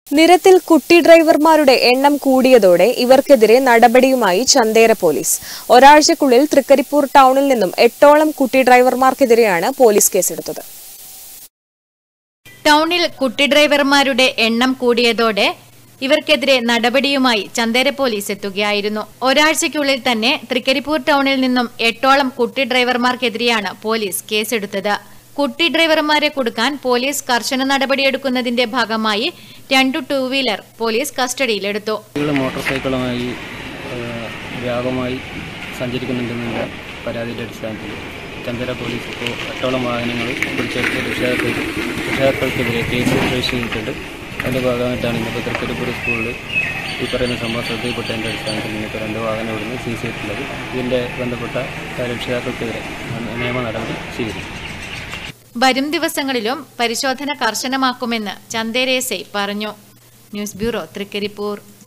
നിരത്തിൽ കുട്ടി ഡ്രൈവർമാരുടെ എണ്ണം കൂടിയതോടെ ഇവർക്കെതിരെ നടപടിയുമായി ചന്തേര പോലീസ് ഒരാഴ്ചക്കുള്ളിൽ തൃക്കരിപ്പൂർ ടൗണിൽ നിന്നും എട്ടോളം കുട്ടി ഡ്രൈവർമാർക്കെതിരെയാണ് പോലീസ് കേസെടുത്തത് ടൗണിൽ കുട്ടി ഡ്രൈവർമാരുടെ എണ്ണം കൂടിയതോടെ ഇവർക്കെതിരെ നടപടിയുമായി ചന്ദേര പോലീസ് എത്തുകയായിരുന്നു ഒരാഴ്ചയ്ക്കുള്ളിൽ തന്നെ തൃക്കരിപ്പൂർ ടൗണിൽ നിന്നും എട്ടോളം കുട്ടി ഡ്രൈവർമാർക്കെതിരെയാണ് പോലീസ് കേസെടുത്തത് കുട്ടി ഡ്രൈവർമാരെ കൊടുക്കാൻ പോലീസ് കർശന നടപടിയെടുക്കുന്നതിന്റെ ഭാഗമായി രണ്ടു ടൂ വീലർ പോലീസ് കസ്റ്റഡിയിലെടുത്തു കുട്ടികൾ മോട്ടോർ സൈക്കിളുമായി ഏഹ്, വ്യാപകമായി സഞ്ചരിക്കുന്നുണ്ടെന്നുള്ള പരാതിയുടെ അടിസ്ഥാനത്തിൽ ചന്ദര പോലീസ് ഇപ്പോൾ എട്ടോളം വാഹനങ്ങൾ പിടിച്ചെടുത്ത് രക്ഷിതാക്കൾ രക്ഷിതാക്കൾക്കെതിരെ കേസ് രജിസ്റ്റർ ചെയ്തിട്ടുണ്ട് അതിൻ്റെ ഭാഗമായിട്ടാണ് ഇന്നിപ്പോൾ തൃക്കരിപ്പൂർ സ്കൂളിൽ ഈ പറയുന്ന സംഭവം ശ്രദ്ധയിൽപ്പെട്ടതിൻ്റെ അടിസ്ഥാനത്തിൽ ഇന്നിപ്പോൾ രണ്ട് വാഹനം ഇവിടുന്ന് സീസ് ചെയ്തിട്ടുള്ളത് ഇതിൻ്റെ ബന്ധപ്പെട്ട രക്ഷിതാക്കൾക്കെതിരെ നിയമ നടപടി സ്വീകരിക്കും വരും ദിവസങ്ങളിലും പരിശോധന കർശനമാക്കുമെന്ന് ചന്ദേര എസ് ഐ പറഞ്ഞു ന്യൂസ് ബ്യൂറോ തൃക്കരിപ്പൂർ